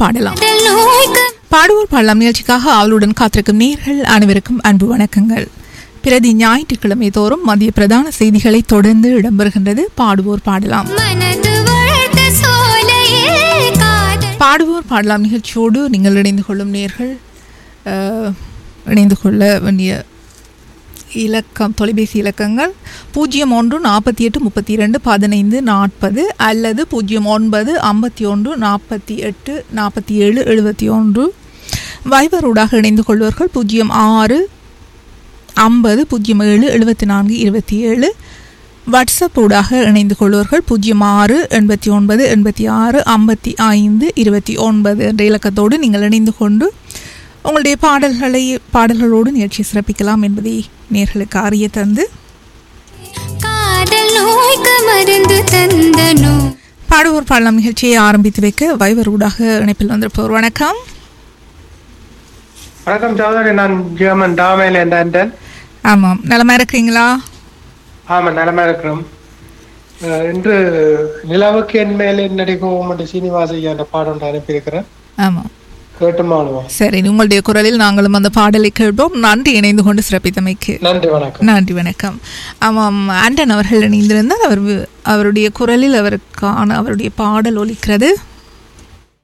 பாடலாம் நோய்க்கு பாடுவோர் பாடலாம் நிகழ்ச்சிக்காக அவளுடன் காத்திருக்கும் நேர்கள் அனைவருக்கும் அன்பு வணக்கங்கள் பிரதி ஞாயிற்றுக்கிழமை தோறும் மதிய பிரதான செய்திகளை தொடர்ந்து இடம்பெறுகின்றது பாடுவோர் பாடலாம் மனது வளர்த்த சோலையில் காதல் பாடுவோர் பாடலாம் நிகழ்ச்சியோடு நீங்கள் இணைந்து கொள்ளும் நேர்கள் அஹ், இணைந்து கொள்ள வேண்டிய இலக்கம் தொலைபேசி இலக்கங்கள் பூஜ்ஜியம் ஒன்று நாற்பத்தி எட்டு முப்பத்தி இரண்டு பதினைந்து நாற்பது அல்லது பூஜ்ஜியம் ஒன்பது ஐம்பத்தி ஒன்று நாற்பத்தி எட்டு நாற்பத்தி ஏழு எழுபத்தி ஒன்று வைபரூடாக இணைந்து கொள்வர்கள் பூஜ்ஜியம் ஆறு ஐம்பது பூஜ்ஜியம் ஏழு எழுபத்தி நான்கு இருபத்தி ஏழு வாட்ஸ்அப் ஊடாக இணைந்து கொள்வர்கள் பூஜ்ஜியம் ஆறு எண்பத்தி ஒன்பது எண்பத்தி ஆறு ஐம்பத்தி ஐந்து இருபத்தி ஒன்பது என்ற இலக்கத்தோடு நீங்கள் இணைந்து கொண்டு உங்களுடைய பாடல்களை பாடல்களோடு நிகழ்ச்சி சிறப்பிக்கலாம் என்பதை நேர்களுக்கு அறிய தந்து காதல் நோய்க்கு மருந்து தந்த நோ பாடுவோர் பாடலாம் நிகழ்ச்சியை ஆரம்பித்து வைக்க வைவர் ஊடாக இணைப்பில் வந்திருப்பவர் வணக்கம் வணக்கம் சகோதரி நான் ஜெர்மன் டாமையில் என்றேன் ஆமாம் நலமா இருக்கிறீங்களா ஆமாம் நலமா இருக்கிறோம் அஹ் இன்று நிலவுக்கு என் மேல் நடிக்கும் என்று சீனிவாசையா அந்த பாடம் ஒன்று அனுப்பியிருக்கிறேன் ஆமாம் கேட்டு மாடுவோம் சரி உங்களுடைய குரலில் நாங்களும் அந்த பாடலை கேட்போம் நன்றி இணைந்து கொண்டு சிறப்பித்தமைக்கு நன்றி வணக்கம் நன்றி வணக்கம் ஆமாம் ஆண்டன் அவர்கள் இணைந்திருந்தால் அவர் வி- அவருடைய குரலில் அவருக்கான அவருடைய பாடல் ஒலிக்கிறது